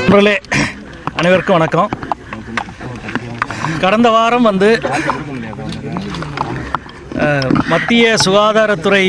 நண்பர்களே அனைவருக்கும் வணக்கம் கடந்த வாரம் வந்து அஹ், மத்திய சுகாதாரத்துறை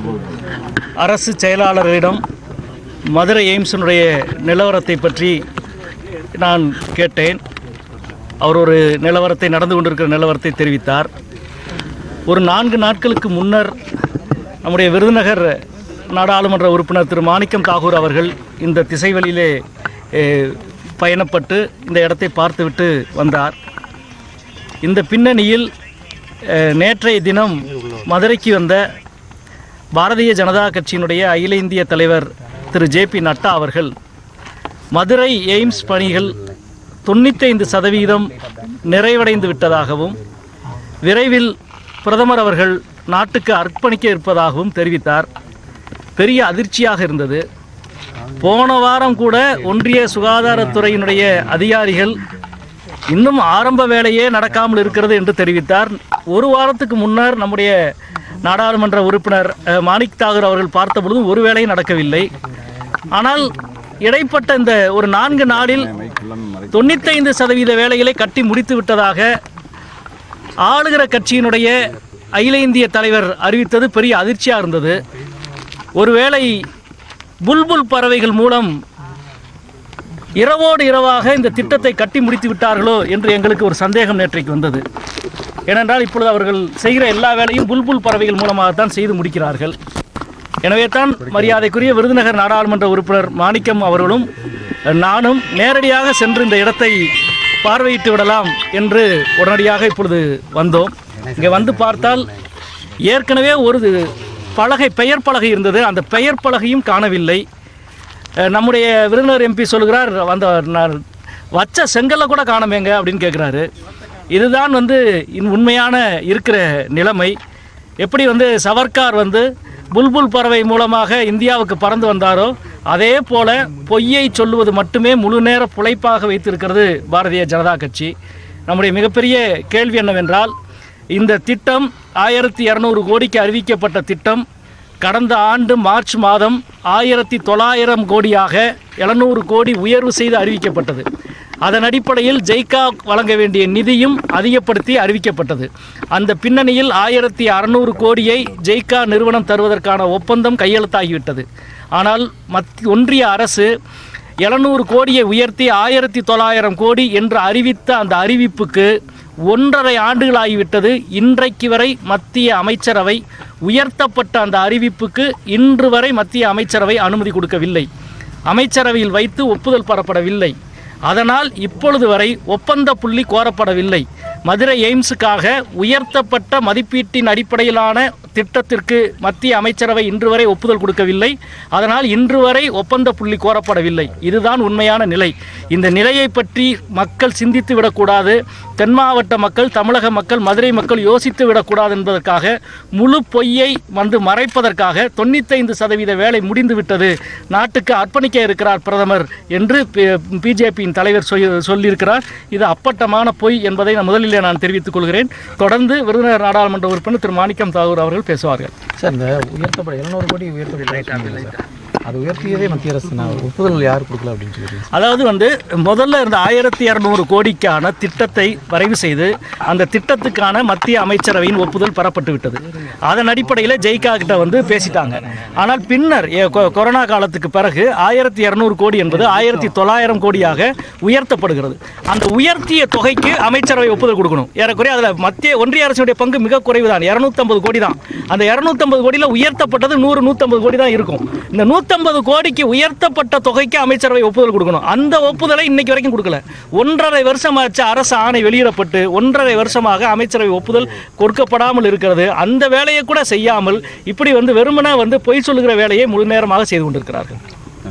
அரசு செயலாளரிடம் மதுரை எய்ம்ஸினுடைய நிலவரத்தை பற்றி நான் கேட்டேன் அவர் ஒரு நிலவரத்தை நடந்து கொண்டிருக்கிற நிலவரத்தை தெரிவித்தார் ஒரு நான்கு நாட்களுக்கு முன்னர் நம்முடைய விருதுநகர் நாடாளுமன்ற உறுப்பினர் திரு மாணிக்கம் தாகூர் அவர்கள் இந்த திசைவழியிலே அஹ், பயணப்பட்டு இந்த இடத்தை பார்த்துவிட்டு வந்தார் இந்த பின்னணியில் அஹ், நேற்றைய தினம் மதுரைக்கு வந்த பாரதிய ஜனதா கட்சியினுடைய அகில இந்திய தலைவர் திரு ஜே பி நட்டா அவர்கள் மதுரை எய்ம்ஸ் பணிகள் தொண்ணூத்தைந்து சதவீதம் நிறைவடைந்து விட்டதாகவும் விரைவில் பிரதமர் அவர்கள் நாட்டுக்கு அர்ப்பணிக்க இருப்பதாகவும் தெரிவித்தார் பெரிய அதிர்ச்சியாக இருந்தது போன வாரம் கூட ஒன்றிய சுகாதாரத்துறையினுடைய அதிகாரிகள் இன்னும் ஆரம்ப வேலையே நடக்காமல் இருக்கிறது என்று தெரிவித்தார் ஒரு வாரத்துக்கு முன்னர் நம்முடைய நாடாளுமன்ற உறுப்பினர் அஹ், மாணிக் தாகூர் அவர்கள் பார்த்த பொழுதும் ஒரு வேலையும் நடக்கவில்லை ஆனால் இடைப்பட்ட இந்த ஒரு நான்கு நாளில் தொண்ணூத்தைந்து சதவீத வேலைகளை கட்டி முடித்து விட்டதாக ஆளுகிற கட்சியினுடைய அகில இந்திய தலைவர் அறிவித்தது பெரிய அதிர்ச்சியாக இருந்தது ஒருவேளை புல்புல் பறவைகள் மூலம் இரவோடு இரவாக இந்த திட்டத்தை கட்டி முடித்து விட்டார்களோ என்று எங்களுக்கு ஒரு சந்தேகம் நேற்றைக்கு வந்தது ஏனென்றால் இப்பொழுது அவர்கள் செய்கிற எல்லா வேலையும் புல்புல் பறவைகள் மூலமாகத்தான் செய்து முடிக்கிறார்கள் எனவே தான் மரியாதைக்குரிய விருதுநகர் நாடாளுமன்ற உறுப்பினர் மாணிக்கம் அவர்களும் நானும் நேரடியாக சென்று இந்த இடத்தை பார்வையிட்டு விடலாம் என்று உடனடியாக இப்பொழுது வந்தோம் இங்கே வந்து பார்த்தால் ஏற்கனவே ஒரு பலகை பெயர் பலகை இருந்தது அந்த பெயர் பலகையும் காணவில்லை அஹ் நம்முடைய விருதுநகர் எம்பி சொல்கிறார் அந்த நான் வச்ச செங்கல்ல கூட காணமேங்க அப்படின்னு கேட்குறாரு இதுதான் வந்து இன் உண்மையான இருக்கிற நிலைமை எப்படி வந்து சவர்க்கார் வந்து புல்புல் பறவை மூலமாக இந்தியாவுக்கு பறந்து வந்தாரோ அதே போல பொய்யை சொல்லுவது மட்டுமே முழு நேர புழைப்பாக வைத்திருக்கிறது பாரதிய ஜனதா கட்சி நம்முடைய மிகப்பெரிய கேள்வி என்னவென்றால் இந்த திட்டம் ஆயிரத்தி இரநூறு கோடிக்கு அறிவிக்கப்பட்ட திட்டம் கடந்த ஆண்டு மார்ச் மாதம் ஆயிரத்தி தொள்ளாயிரம் கோடியாக எழுநூறு கோடி உயர்வு செய்து அறிவிக்கப்பட்டது அதன் அடிப்படையில் ஜெய்கா வழங்க வேண்டிய நிதியும் அதிகப்படுத்தி அறிவிக்கப்பட்டது அந்த பின்னணியில் ஆயிரத்தி அறநூறு கோடியை ஜெய்கா நிறுவனம் தருவதற்கான ஒப்பந்தம் கையெழுத்தாகிவிட்டது ஆனால் மத் ஒன்றிய அரசு எழுநூறு கோடியை உயர்த்தி ஆயிரத்தி தொள்ளாயிரம் கோடி என்று அறிவித்த அந்த அறிவிப்புக்கு ஒன்றரை ஆண்டுகளாகிவிட்டது இன்றைக்கு வரை மத்திய அமைச்சரவை உயர்த்தப்பட்ட அந்த அறிவிப்புக்கு இன்று வரை மத்திய அமைச்சரவை அனுமதி கொடுக்கவில்லை அமைச்சரவையில் வைத்து ஒப்புதல் பெறப்படவில்லை அதனால் இப்பொழுது வரை ஒப்பந்த புள்ளி கோரப்படவில்லை மதுரை எய்ம்ஸுக்காக உயர்த்தப்பட்ட மதிப்பீட்டின் அடிப்படையிலான திட்டத்திற்கு மத்திய அமைச்சரவை இன்று வரை ஒப்புதல் கொடுக்கவில்லை அதனால் இன்று வரை ஒப்பந்த புள்ளி கோரப்படவில்லை இதுதான் உண்மையான நிலை இந்த நிலையை பற்றி மக்கள் சிந்தித்து விடக்கூடாது தென் மாவட்ட மக்கள் தமிழக மக்கள் மதுரை மக்கள் யோசித்து விடக்கூடாது என்பதற்காக முழு பொய்யை வந்து மறைப்பதற்காக தொண்ணூத்தைந்து சதவீத வேலை முடிந்து விட்டது நாட்டுக்கு அர்ப்பணிக்க இருக்கிறார் பிரதமர் என்று பிஜேபியின் தலைவர் சொல்லி- சொல்லியிருக்கிறார் இது அப்பட்டமான பொய் என்பதை நான் முதலிலே நான் தெரிவித்துக் கொள்கிறேன் தொடர்ந்து விருதுநகர் நாடாளுமன்ற உறுப்பினர் திரு மாணிக்கம் தாகூர் அவர்கள் பேசுவார்கள் சார் இந்த உயர்த்தப்பட எழுநூறு கோடி உயர்த்தப்பட அது உயர்த்தியதே மத்திய அரசு நான் ஒப்புதல் யார் கொடுக்கல அப்படின்னு சொல்லி அதாவது வந்து முதல்ல இருந்த ஆயிரத்தி இரநூறு கோடிக்கான திட்டத்தை வரைவு செய்து அந்த திட்டத்துக்கான மத்திய அமைச்சரவையின் ஒப்புதல் பெறப்பட்டு விட்டது அதன் அடிப்படையில் ஜெய்கா கிட்ட வந்து பேசிட்டாங்க ஆனால் பின்னர் எ- கொ- கொரோனா காலத்துக்கு பிறகு ஆயிரத்தி இரநூறு கோடி என்பது ஆயிரத்தி தொள்ளாயிரம் கோடியாக உயர்த்தப்படுகிறது அந்த உயர்த்திய தொகைக்கு அமைச்சரவை ஒப்புதல் கொடுக்கணும் ஏறக்குறைய அதில் மத்திய ஒன்றிய அரசுடைய பங்கு மிக குறைவு தான் இரநூத்தம்பது கோடி தான் அந்த இரநூத்தம்பது கோடியில் உயர்த்தப்பட்டது நூறு நூற்றம்பது கோடி தான் இருக்கும் இந்த நூற்றம்பது கோடிக்கு உயர்த்தப்பட்ட தொகைக்கு அமைச்சரவை ஒப்புதல் கொடுக்கணும் அந்த ஒப்புதலை இன்னைக்கு வரைக்கும் கொடுக்கல ஒன்றரை வருஷமாச்சு அரசு ஆணை வெளியிடப்பட்டு ஒன்றரை வருஷமாக அமைச்சரவை ஒப்புதல் கொடுக்கப்படாமல் இருக்கிறது அந்த வேலையை கூட செய்யாமல் இப்படி வந்து வெறுமனே வந்து பொய் சொல்லுகிற வேலையை முழு நேரமாக செய்து கொண்டிருக்கிறார்கள்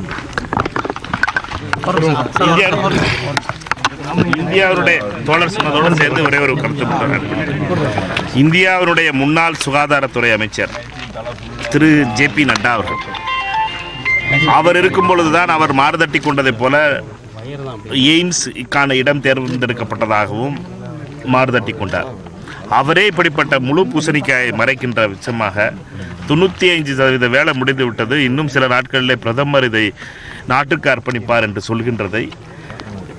இந்தியாவுடைய தோழர் சொன்னதோடு சேர்ந்து ஒரே ஒரு கருத்து சொல்றேன். இந்தியாவினுடைய முன்னாள் சுகாதாரத்துறை அமைச்சர் திரு ஜே பி நட்டா அவர்கள் அவர் இருக்கும் பொழுதுதான் அவர் மாறுதட்டி கொண்டதைப் போல எய்ம்ஸ்க்கான இடம் தேர்ந்தெடுக்கப்பட்டதாகவும் மாறுதட்டி கொண்டார் அவரே இப்படிப்பட்ட முழு பூசணிக்காயை மறைக்கின்ற விச்சமாக தொண்ணூற்றி ஐந்து சதவீத வேலை முடிந்து விட்டது இன்னும் சில நாட்களிலே பிரதமர் இதை நாட்டுக்கு அர்ப்பணிப்பார் என்று சொல்கின்றதை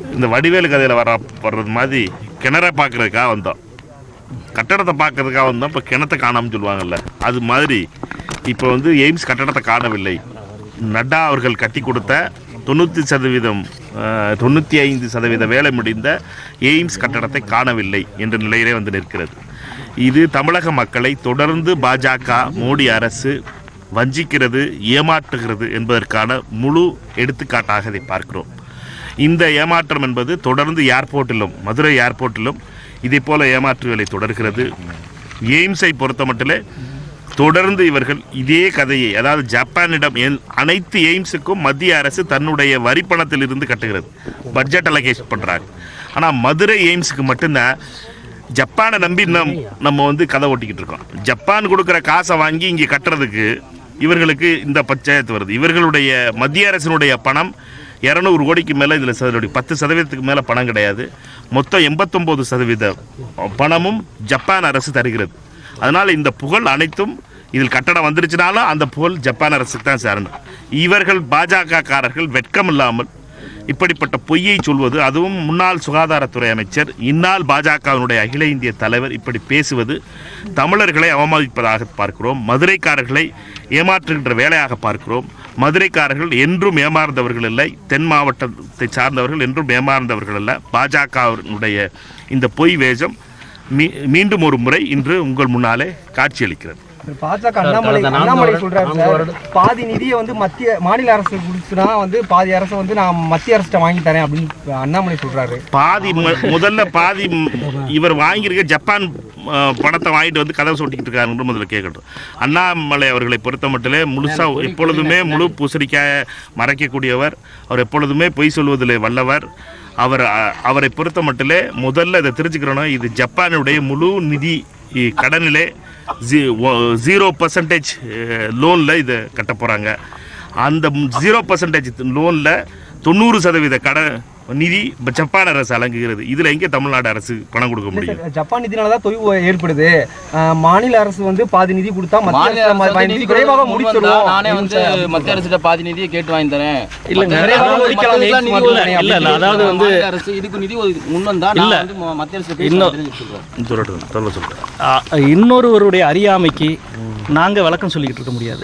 இந்த வடிவேலு கதையில் வர வர்றது மாதிரி கிணற பார்க்கறதுக்காக வந்தோம் கட்டடத்தை பார்க்கறதுக்காக வந்தோம் இப்போ கிணத்தை காணாமல் சொல்லுவாங்கல்ல அது மாதிரி இப்போ வந்து எய்ம்ஸ் கட்டடத்தை காணவில்லை நட்டா அவர்கள் கட்டி கொடுத்த தொண்ணூற்றி சதவீதம் அஹ், தொண்ணூற்றி ஐந்து சதவீத வேலை முடிந்த எய்ம்ஸ் கட்டடத்தை காணவில்லை என்ற நிலையிலே வந்து நிற்கிறது இது தமிழக மக்களை தொடர்ந்து பாஜக மோடி அரசு வஞ்சிக்கிறது ஏமாற்றுகிறது என்பதற்கான முழு எடுத்துக்காட்டாக இதை பார்க்கிறோம் இந்த ஏமாற்றம் என்பது தொடர்ந்து ஏர்போர்ட்டிலும் மதுரை ஏர்போர்ட்டிலும் இதே போல ஏமாற்று வேலை தொடர்கிறது எய்ம்ஸை பொறுத்த மட்டிலே தொடர்ந்து இவர்கள் இதே கதையை அதாவது ஜப்பானிடம் எல்- அனைத்து எய்ம்ஸுக்கும் மத்திய அரசு தன்னுடைய வரி பணத்திலிருந்து கட்டுகிறது பட்ஜெட் அலகேஷன் பண்ணுறாங்க ஆனால் மதுரை எய்ம்ஸுக்கு மட்டும்தான் ஜப்பானை நம்பி நம் நம்ம வந்து கதை ஓட்டிக்கிட்டு இருக்கோம் ஜப்பான் கொடுக்குற காசை வாங்கி இங்கே கட்டுறதுக்கு இவர்களுக்கு இந்த பஞ்சாயத்து வருது இவர்களுடைய மத்திய அரசினுடைய பணம் இரநூறு கோடிக்கு மேலே இதில் சதவீதி பத்து சதவீதத்துக்கு மேலே பணம் கிடையாது மொத்தம் எண்பத்தொம்போது சதவீத பணமும் ஜப்பான் அரசு தருகிறது அதனால் இந்த புகழ் அனைத்தும் இதில் கட்டடம் வந்துருச்சுனாலும் அந்த புகழ் ஜப்பான் அரசுக்கு தான் சேரணும் இவர்கள் பாஜக காரர்கள் வெட்கம் இல்லாமல் இப்படிப்பட்ட பொய்யை சொல்வது அதுவும் முன்னாள் சுகாதாரத்துறை அமைச்சர் இந்நாள் பாஜகவினுடைய அகில இந்திய தலைவர் இப்படி பேசுவது தமிழர்களை அவமதிப்பதாக பார்க்கிறோம் மதுரைக்காரர்களை ஏமாற்றுகின்ற வேலையாக பார்க்கிறோம் மதுரைக்காரர்கள் என்றும் ஏமாறந்தவர்கள் இல்லை தென் மாவட்டத்தை சார்ந்தவர்கள் என்றும் ஏமாறந்தவர்கள் அல்ல பாஜகவினுடைய இந்த பொய் வேஷம் மீ மீண்டும் ஒரு முறை இன்று உங்கள் முன்னாலே காட்சியளிக்கிறது பாஜக அண்ணாமலை கடந்த நான்கு அண்ணாமலை வருட- சொல்றாரு நான்கு சார் வருட- பாதி நிதியை வந்து மத்திய மாநில அரசு கொடுத்துனா வந்து பாதி அரசு வந்து நான் மத்திய அரசிட்ட வாங்கி தரேன் அப்படின்னு அண்ணாமலை சொல்றாரு பாதி மு- முதல்ல பாதி ம், இவர் வாங்கியிருக்க ஜப்பான் ஆ, பணத்தை வாங்கிட்டு வந்து கதவை சொட்டிக்கிட்டு இருக்காருன்ற முதல்ல கேட்கட்டும் அண்ணாமலை அவர்களை பொறுத்த மட்டிலே முழுசா எப்பொழுதுமே முழு பூசணிக்காய மறைக்கக்கூடியவர் அவர் எப்பொழுதுமே பொய் சொல்வதில் வல்லவர் அவர் அ, அவரை பொறுத்த மட்டிலே முதல்ல இதை தெரிஞ்சுக்கிறோம் இது ஜப்பானுடைய முழு நிதி இ, கடனிலே ஜீரோ பர்சன்டேஜ் லோனில் இதை கட்ட போகிறாங்க அந்த ஜீரோ பர்சன்டேஜ் லோனில் தொண்ணூறு சதவீத கடன் நிதி இப்ப ஜப்பான் அரசு அலங்குகிறது இதில் எங்கே தமிழ்நாடு அரசு பணம் கொடுக்க முடியும் சார், ஜப்பான் நிதினால தான் தொய்வு ஏற்படுது அஹ், மாநில அரசு வந்து பாதி நிதி கொடுத்தா மத்திய மாநில அரசு அரசு வந்து நிதி நிதி விரைவாக முன் வந்தா முடிச்சிருவோம் நானே வந்து மத்திய அரசிட்ட பாதி நிதியை கேட்டு வாங்கி தரேன் இல்லைங்க. மத்திய விரைவாக அரசு ஒழிக்கலாம் மத்ததுக்கெல்லாம் நிதி இல்ல, ஒதுக்கி- இல்ல, இல்ல, அதாவது வந்து- மாநில அரசு இதுக்கு நிதி ஒதுக்கி முன் வந்தா நான் இல்ல. வந்து ம- மத்திய அரசு இன்னும் பேசி சொல்லட்டும் சொல்ல சொல்கிறேன் ஆ, இன்னொருவருடைய அறியாமைக்கு நாங்கள் விளக்கம் சொல்லிக்கிட்டு இருக்க முடியாது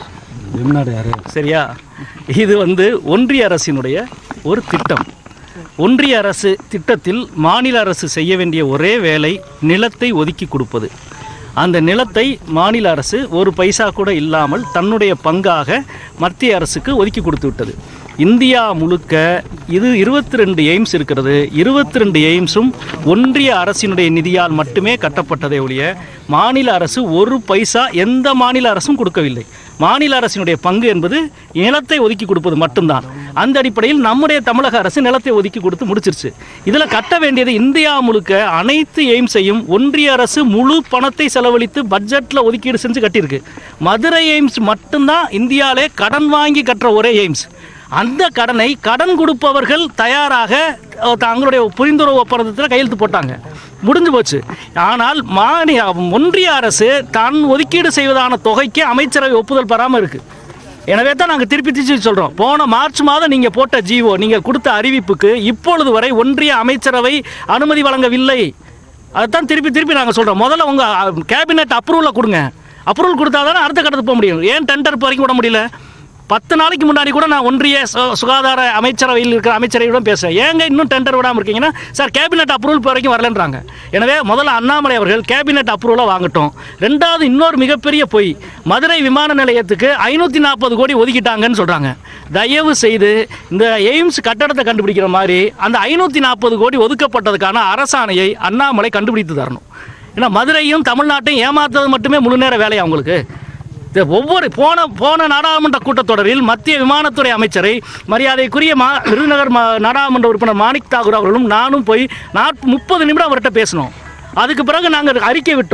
சரியா இது வந்து ஒன்றிய அரசினுடைய ஒரு திட்டம் ஒன்றிய அரசு திட்டத்தில் மாநில அரசு செய்ய வேண்டிய ஒரே வேலை நிலத்தை ஒதுக்கி கொடுப்பது அந்த நிலத்தை மாநில அரசு ஒரு பைசா கூட இல்லாமல் தன்னுடைய பங்காக மத்திய அரசுக்கு ஒதுக்கி கொடுத்து விட்டது இந்தியா முழுக்க இது இருபத்தி ரெண்டு எய்ம்ஸ் இருக்கிறது இருபத்தி ரெண்டு எய்ம்ஸும் ஒன்றிய அரசினுடைய நிதியால் மட்டுமே கட்டப்பட்டதே ஒழிய மாநில அரசு ஒரு பைசா எந்த மாநில அரசும் கொடுக்கவில்லை மாநில அரசினுடைய பங்கு என்பது நிலத்தை ஒதுக்கி கொடுப்பது மட்டும்தான் அந்த அடிப்படையில் நம்முடைய தமிழக அரசு நிலத்தை ஒதுக்கி கொடுத்து முடிச்சிருச்சு இதில் கட்ட வேண்டியது இந்தியா முழுக்க அனைத்து எய்ம்ஸையும் ஒன்றிய அரசு முழு பணத்தை செலவழித்து பட்ஜெட்டில் ஒதுக்கீடு செஞ்சு கட்டியிருக்கு மதுரை எய்ம்ஸ் மட்டும்தான் இந்தியாவிலே கடன் வாங்கி கட்டுற ஒரே எய்ம்ஸ் அந்த கடனை கடன் கொடுப்பவர்கள் தயாராக அஹ், தங்களுடைய புரிந்துணர்வு ஒப்பந்தத்தில் கையெழுத்து போட்டாங்க முடிஞ்சு போச்சு ஆனால் மாநில ஒன்றிய அரசு தான் ஒதுக்கீடு செய்வதான தொகைக்கு அமைச்சரவை ஒப்புதல் பெறாமல் இருக்கு எனவே தான் நாங்கள் திருப்பி திருச்சி சொல்கிறோம் போன மார்ச் மாதம் நீங்கள் போட்ட ஜிஓ நீங்கள் கொடுத்த அறிவிப்புக்கு இப்பொழுது வரை ஒன்றிய அமைச்சரவை அனுமதி வழங்கவில்லை அதுதான் திருப்பி திருப்பி நாங்கள் சொல்கிறோம் முதல்ல உங்கள் கேபினெட் அப்ரூவலை கொடுங்க அப்ரூவல் கொடுத்தா தானே அடுத்த கட்டத்துக்கு போக முடியும் ஏன் டெண்டர் இப்போ வரைக்கும் விட முடியல பத்து நாளைக்கு முன்னாடி கூட நான் ஒன்றிய சு- சுகாதார அமைச்சரவையில் இருக்கிற அமைச்சரையிடம் பேசுகிறேன் ஏங்க இன்னும் டெண்டர் விடாமல் இருக்கீங்கன்னா சார் கேபினெட் அப்ரூவல் இப்போ வரைக்கும் வரலன்றாங்க எனவே முதல்ல அண்ணாமலை அவர்கள் கேபினெட் அப்ரூவலை வாங்கட்டும் ரெண்டாவது இன்னொரு மிகப்பெரிய பொய் மதுரை விமான நிலையத்துக்கு ஐநூற்றி நாற்பது கோடி ஒதுக்கிட்டாங்கன்னு சொல்கிறாங்க தயவு செய்து இந்த எய்ம்ஸ் கட்டடத்தை கண்டுபிடிக்கிற மாதிரி அந்த ஐநூற்றி நாற்பது கோடி ஒதுக்கப்பட்டதுக்கான அரசாணையை அண்ணாமலை கண்டுபிடித்து தரணும் ஏன்னா மதுரையும் தமிழ்நாட்டையும் ஏமாத்துறது மட்டுமே முழு நேர வேலையா அவங்களுக்கு இது ஒவ்வொரு போன போன நாடாளுமன்ற கூட்டத்தொடரில் மத்திய விமானத்துறை அமைச்சரை மரியாதைக்குரிய மா விருதுநகர் மா நாடாளுமன்ற உறுப்பினர் மாணிக் தாகூர் அவர்களும் நானும் போய் நாற் முப்பது நிமிடம் அவர்கிட்ட பேசினோம் அதுக்கு பிறகு நாங்கள் அறிக்கை விட்டோம்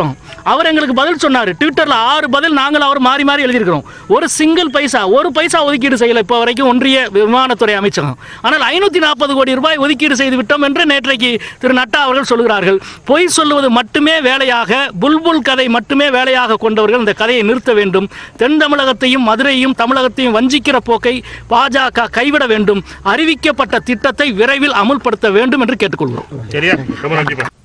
அவர் எங்களுக்கு பதில் சொன்னார் ட்விட்டரில் ஆறு பதில் நாங்கள் அவர் மாறி மாறி எழுதியிருக்கிறோம் ஒரு சிங்கிள் பைசா ஒரு பைசா ஒதுக்கீடு செய்யலை இப்போ வரைக்கும் ஒன்றிய விமானத்துறை அமைச்சகம் ஆனால் ஐநூற்றி நாற்பது கோடி ரூபாய் ஒதுக்கீடு செய்து விட்டோம் என்று நேற்றைக்கு திரு நட்டா அவர்கள் சொல்கிறார்கள் பொய் சொல்லுவது மட்டுமே வேலையாக புல்புல் கதை மட்டுமே வேலையாக கொண்டவர்கள் இந்த கதையை நிறுத்த வேண்டும் தென் தமிழகத்தையும் மதுரையும் தமிழகத்தையும் வஞ்சிக்கிற போக்கை பாஜக கைவிட வேண்டும் அறிவிக்கப்பட்ட திட்டத்தை விரைவில் அமுல்படுத்த வேண்டும் என்று கேட்டுக்கொள்கிறோம் சரியா ரொம்ப நன்றி